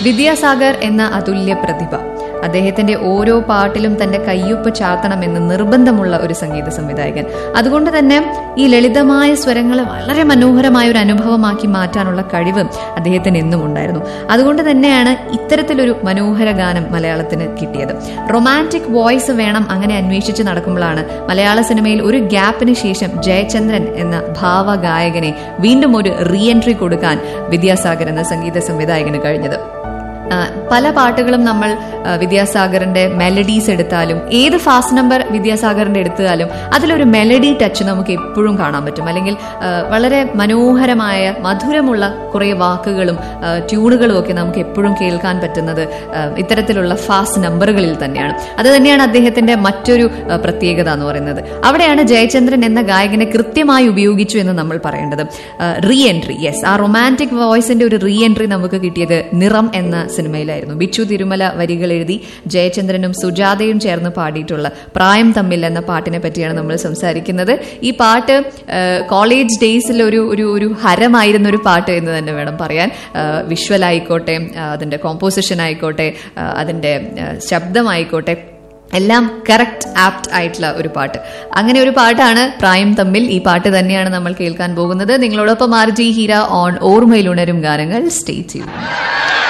വിദ്യാസാഗർ എന്ന അതുല്യ പ്രതിഭ അദ്ദേഹത്തിന്റെ ഓരോ പാട്ടിലും തന്റെ കയ്യൊപ്പ് ചാർത്തണമെന്ന് നിർബന്ധമുള്ള ഒരു സംഗീത സംവിധായകൻ അതുകൊണ്ട് തന്നെ ഈ ലളിതമായ സ്വരങ്ങളെ വളരെ മനോഹരമായ ഒരു അനുഭവമാക്കി മാറ്റാനുള്ള കഴിവ് അദ്ദേഹത്തിന് എന്നും ഉണ്ടായിരുന്നു അതുകൊണ്ട് തന്നെയാണ് ഇത്തരത്തിലൊരു മനോഹര ഗാനം മലയാളത്തിന് കിട്ടിയത് റൊമാൻറ്റിക് വോയിസ് വേണം അങ്ങനെ അന്വേഷിച്ച് നടക്കുമ്പോഴാണ് മലയാള സിനിമയിൽ ഒരു ഗ്യാപ്പിന് ശേഷം ജയചന്ദ്രൻ എന്ന ഭാവഗായകനെ വീണ്ടും ഒരു റീ എൻട്രി കൊടുക്കാൻ വിദ്യാസാഗർ എന്ന സംഗീത സംവിധായകന് കഴിഞ്ഞത് ആ, പല പാട്ടുകളും നമ്മൾ ആ, വിദ്യാസാഗറിന്റെ മെലഡീസ് എടുത്താലും ഏത് ഫാസ്റ്റ് നമ്പർ വിദ്യാസാഗറിന്റെ എടുത്താലും അതിലൊരു മെലഡി ടച്ച് നമുക്ക് എപ്പോഴും കാണാൻ പറ്റും അല്ലെങ്കിൽ ആ, വളരെ മനോഹരമായ മധുരമുള്ള കുറേ വാക്കുകളും ആ, ട്യൂണുകളും ഒക്കെ നമുക്ക് എപ്പോഴും കേൾക്കാൻ പറ്റുന്നത് ആ, ഇത്തരത്തിലുള്ള ഫാസ്റ്റ് നമ്പറുകളിൽ തന്നെയാണ് അത് തന്നെയാണ് അദ്ദേഹത്തിന്റെ മറ്റൊരു ആ, പ്രത്യേകത എന്ന് പറയുന്നത് അവിടെയാണ് ജയചന്ദ്രൻ എന്ന ഗായകനെ കൃത്യമായി ഉപയോഗിച്ചു എന്ന് നമ്മൾ പറയേണ്ടത് റീ എൻട്രി യെസ് ആ റൊമാൻറ്റിക് വോയിസിന്റെ ഒരു റീ എൻട്രി നമുക്ക് കിട്ടിയത് നിറം എന്ന സിനിമയിലായിരുന്നു ബിച്ചു തിരുമല വരികൾ എഴുതി ജയചന്ദ്രനും സുജാതയും ചേർന്ന് പാടിയിട്ടുള്ള പ്രായം തമ്മിൽ എന്ന പാട്ടിനെ പറ്റിയാണ് നമ്മൾ സംസാരിക്കുന്നത് ഈ പാട്ട് ആ, കോളേജ് ഡേയ്സിൽ ഒരു ഒരു ഒരു ഹരമായിരുന്ന ഒരു പാട്ട് എന്ന് തന്നെ വേണം പറയാൻ വിഷ്വൽ ആയിക്കോട്ടെ ആ, അതിന്റെ കോമ്പോസിഷൻ ആയിക്കോട്ടെ ആ, അതിന്റെ ആ, ശബ്ദമായിക്കോട്ടെ എല്ലാം കറക്റ്റ് ആപ്റ്റ് ആയിട്ടുള്ള ഒരു പാട്ട് അങ്ങനെ ഒരു പാട്ടാണ് പ്രായം തമ്മിൽ ഈ പാട്ട് തന്നെയാണ് നമ്മൾ കേൾക്കാൻ പോകുന്നത് നിങ്ങളോടൊപ്പം ആർ ജി ഹീര ഓൺ ഓർമ്മയിലുണരും ഗാനങ്ങൾ സ്റ്റേ ചെയ്യും